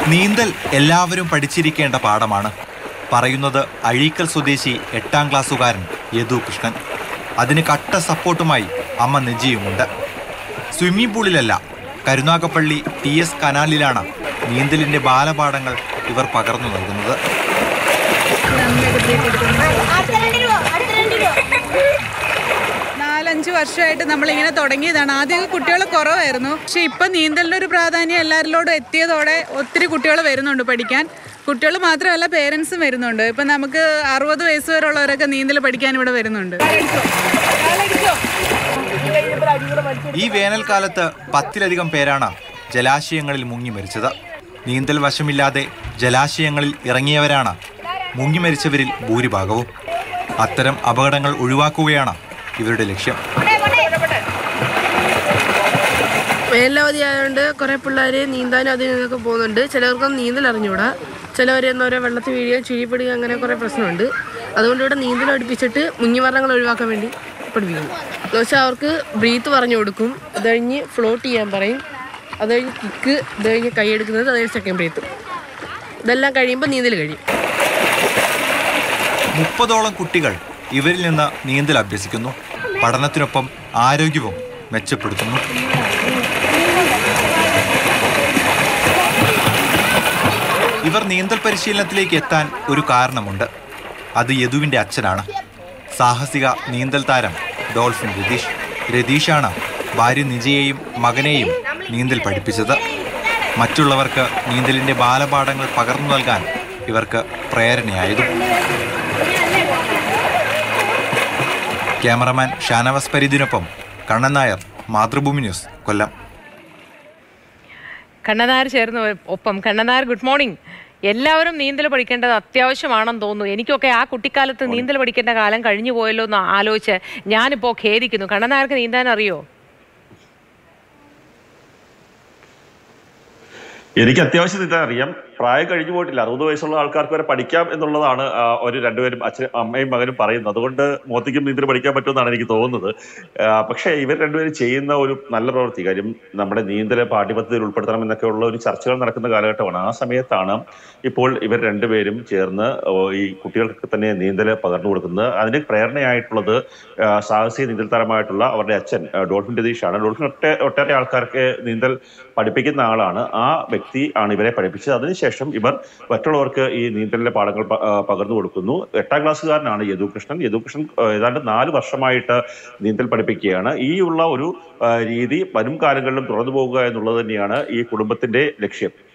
നീന്തൽ എല്ലാവരും പഠിച്ചിരിക്കേണ്ട പാഠമാണ് പറയുന്നത് അഴീക്കൽ സ്വദേശി എട്ടാം ക്ലാസ്സുകാരൻ യദു കൃഷ്ണൻ അതിന് കട്ട സപ്പോർട്ടുമായി അമ്മ നെജിയുമുണ്ട് സ്വിമ്മിംഗ് പൂളിലല്ല കരുനാഗപ്പള്ളി ടി എസ് കനാലിലാണ് നീന്തലിന്റെ ബാലപാഠങ്ങൾ ഇവർ പകർന്നു നൽകുന്നത് നാലഞ്ച് വർഷമായിട്ട് നമ്മളിങ്ങനെ തുടങ്ങിയതാണ് ആദ്യം കുട്ടികൾ കുറവായിരുന്നു പക്ഷെ ഇപ്പം നീന്തലിൻ്റെ ഒരു പ്രാധാന്യം എല്ലാവരിലോടും എത്തിയതോടെ ഒത്തിരി കുട്ടികൾ വരുന്നുണ്ട് പഠിക്കാൻ കുട്ടികൾ മാത്രമല്ല പേരൻസും വരുന്നുണ്ട് ഇപ്പം നമുക്ക് അറുപത് വയസ്സ് വരെയുള്ളവരൊക്കെ നീന്തൽ പഠിക്കാൻ ഇവിടെ വരുന്നുണ്ട് ഈ വേനൽക്കാലത്ത് പത്തിലധികം പേരാണ് ജലാശയങ്ങളിൽ മുങ്ങി മരിച്ചത് നീന്തൽ വശമില്ലാതെ ജലാശയങ്ങളിൽ ഇറങ്ങിയവരാണ് മുങ്ങി മരിച്ചവരിൽ ഭൂരിഭാഗവും അത്തരം അപകടങ്ങൾ ഒഴിവാക്കുകയാണ് ഇവരുടെ ലക്ഷ്യം വേനലവധി ആയതുകൊണ്ട് കുറേ പിള്ളേർ നീന്താനും അതിനും ഇതൊക്കെ പോകുന്നുണ്ട് ചിലർക്കൊന്നും നീന്തൽ അറിഞ്ഞൂടാ ചിലവർ എന്നോരോ വെള്ളത്തിൽ വീഴുകയും ചുഴിപ്പെടുകയും അങ്ങനെ കുറേ പ്രശ്നമുണ്ട് അതുകൊണ്ട് ഇവിടെ നീന്തൽ പഠിപ്പിച്ചിട്ട് മുങ്ങിമരണങ്ങൾ ഒഴിവാക്കാൻ വേണ്ടി പഠിപ്പിക്കുന്നു എന്ന് വെച്ചാൽ അവർക്ക് ബ്രീത്ത് പറഞ്ഞു കൊടുക്കും അത് കഴിഞ്ഞ് ഫ്ലോട്ട് ചെയ്യാൻ പറയും അത് കഴിഞ്ഞ് കിക്ക് ഇത് കഴിഞ്ഞ് കൈയെടുക്കുന്നത് അത് കഴിഞ്ഞ് സെക്കൻഡ് ബ്രീത്ത് ഇതെല്ലാം കഴിയുമ്പോൾ നീന്തൽ കഴിയും മുപ്പതോളം കുട്ടികൾ ഇവരിൽ നിന്ന് നീന്തൽ അഭ്യസിക്കുന്നു പഠനത്തിനൊപ്പം ആരോഗ്യവും മെച്ചപ്പെടുത്തുന്നു ഇവർ നീന്തൽ പരിശീലനത്തിലേക്ക് എത്താൻ ഒരു കാരണമുണ്ട് അത് യദുവിൻ്റെ അച്ഛനാണ് സാഹസിക നീന്തൽ താരം ഡോൾഫിൻ രതീഷ് രതീഷാണ് ഭാര്യ നിജയെയും മകനെയും നീന്തൽ പഠിപ്പിച്ചത് മറ്റുള്ളവർക്ക് നീന്തലിൻ്റെ ബാലപാഠങ്ങൾ പകർന്നു നൽകാൻ ഇവർക്ക് പ്രേരണയായതും ക്യാമറമാൻ ഷാനവാസ് പരീദിനൊപ്പം കണ്ണൻ നായർ മാതൃഭൂമി ന്യൂസ് കൊല്ലം കണ്ണനാർ ചേർന്ന് ഒപ്പം കണ്ണനാർ ഗുഡ് മോർണിംഗ് എല്ലാവരും നീന്തൽ പഠിക്കേണ്ടത് അത്യാവശ്യമാണെന്ന് തോന്നുന്നു എനിക്കൊക്കെ ആ കുട്ടിക്കാലത്ത് നീന്തൽ പഠിക്കേണ്ട കാലം കഴിഞ്ഞു പോയല്ലോ എന്ന് ആലോചിച്ച് ഞാനിപ്പോൾ ഖേദിക്കുന്നു കണ്ണനാർക്ക് നീന്താൻ അറിയോ എനിക്ക് അത്യാവശ്യം ഇതാ അറിയാം പ്രായം കഴിഞ്ഞു പോയിട്ടില്ല അറുപത് വയസ്സുള്ള ആൾക്കാർക്ക് വരെ പഠിക്കാം എന്നുള്ളതാണ് ആ, ഒരു രണ്ടുപേരും അച്ഛനും അമ്മയും മകനും പറയുന്നത് അതുകൊണ്ട് മോത്തിക്കും നീന്തൽ പഠിക്കാൻ പറ്റുമെന്നാണ് എനിക്ക് തോന്നുന്നത് ആ, പക്ഷേ ഇവർ രണ്ടുപേരും ചെയ്യുന്ന ഒരു നല്ല പ്രവൃത്തി കാര്യം നമ്മുടെ നീന്തൽ പാഠ്യപദ്ധതിയിൽ ഉൾപ്പെടുത്തണം എന്നൊക്കെ ഉള്ള ഒരു ചർച്ചകൾ നടക്കുന്ന കാലഘട്ടമാണ് ആ സമയത്താണ് ഇപ്പോൾ ഇവർ രണ്ടുപേരും ചേർന്ന് ഓ, ഈ കുട്ടികൾക്ക് തന്നെ നീന്തൽ പകർന്നു കൊടുക്കുന്നത് അതിന് പ്രേരണയായിട്ടുള്ളത് ആ, സാഹസിക നീന്തൽ താരമായിട്ടുള്ള അവരുടെ അച്ഛൻ ആ, ഡോൾഫിൻ രതീഷാണ് ഡോൾഫിൻ ഒട്ടേ ഒട്ടേറെ ആൾക്കാർക്ക് നീന്തൽ പഠിപ്പിക്കുന്ന ആളാണ് ആ വ്യക്തി ആണ് ഇവരെ പഠിപ്പിച്ചത് അതിനുശേഷം ഇവർ മറ്റുള്ളവർക്ക് ഈ നീന്തലിന്റെ പാഠങ്ങൾ പ- ആ, പകർന്നു കൊടുക്കുന്നു എട്ടാം ക്ലാസ്സുകാരനാണ് യദുകൃഷ്ണൻ യദുകൃഷ്ണൻ ആ, ഏതാണ്ട് നാല് വർഷമായിട്ട് നീന്തൽ പഠിപ്പിക്കുകയാണ് ഈ ഉള്ള ഒരു ആ, രീതി വരും കാലങ്ങളിലും തുറന്നു പോകുക എന്നുള്ളത് തന്നെയാണ് ഈ കുടുംബത്തിന്റെ ലക്ഷ്യം